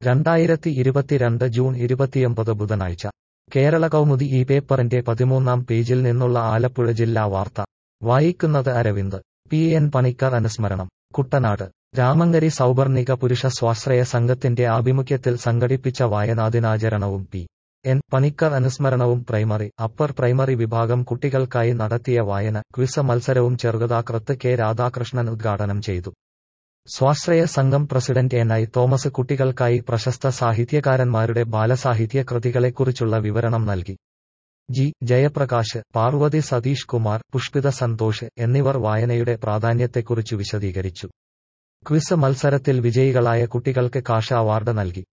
രണ്ടായിരത്തി ഇരുപത്തിരണ്ട് ജൂൺ ഇരുപത്തിയൊമ്പത് ബുധനാഴ്ച കേരള കൗമുദി ഈ പേപ്പറിന്റെ പതിമൂന്നാം പേജിൽ നിന്നുള്ള ആലപ്പുഴ ജില്ലാ വാർത്ത വായിക്കുന്നത് അരവിന്ദ് പി എൻ പണിക്കർ അനുസ്മരണം കുട്ടനാട് രാമങ്കരി സൗവർണിക പുരുഷ സ്വാശ്രയ സംഘത്തിന്റെ ആഭിമുഖ്യത്തിൽ സംഘടിപ്പിച്ച വായനാദിനാചരണവും പി എൻ പണിക്കർ അനുസ്മരണവും പ്രൈമറി അപ്പർ പ്രൈമറി വിഭാഗം കുട്ടികൾക്കായി നടത്തിയ വായന ക്വിസ് മത്സരവും ചെറുകഥാകൃത്ത് കെ രാധാകൃഷ്ണൻ ഉദ്ഘാടനം ചെയ്തു സ്വാശ്രയ സംഘം പ്രസിഡന്റ് എൻ ഐ തോമസ് കുട്ടികൾക്കായി പ്രശസ്ത സാഹിത്യകാരന്മാരുടെ ബാലസാഹിത്യ കൃതികളെക്കുറിച്ചുള്ള വിവരണം നൽകി ജി ജയപ്രകാശ് പാർവതി സതീഷ് കുമാർ പുഷ്പിത സന്തോഷ് എന്നിവർ വായനയുടെ പ്രാധാന്യത്തെക്കുറിച്ച് വിശദീകരിച്ചു ക്വിസ് മത്സരത്തിൽ വിജയികളായ കുട്ടികൾക്ക് കാഷ അവാർഡ് നൽകി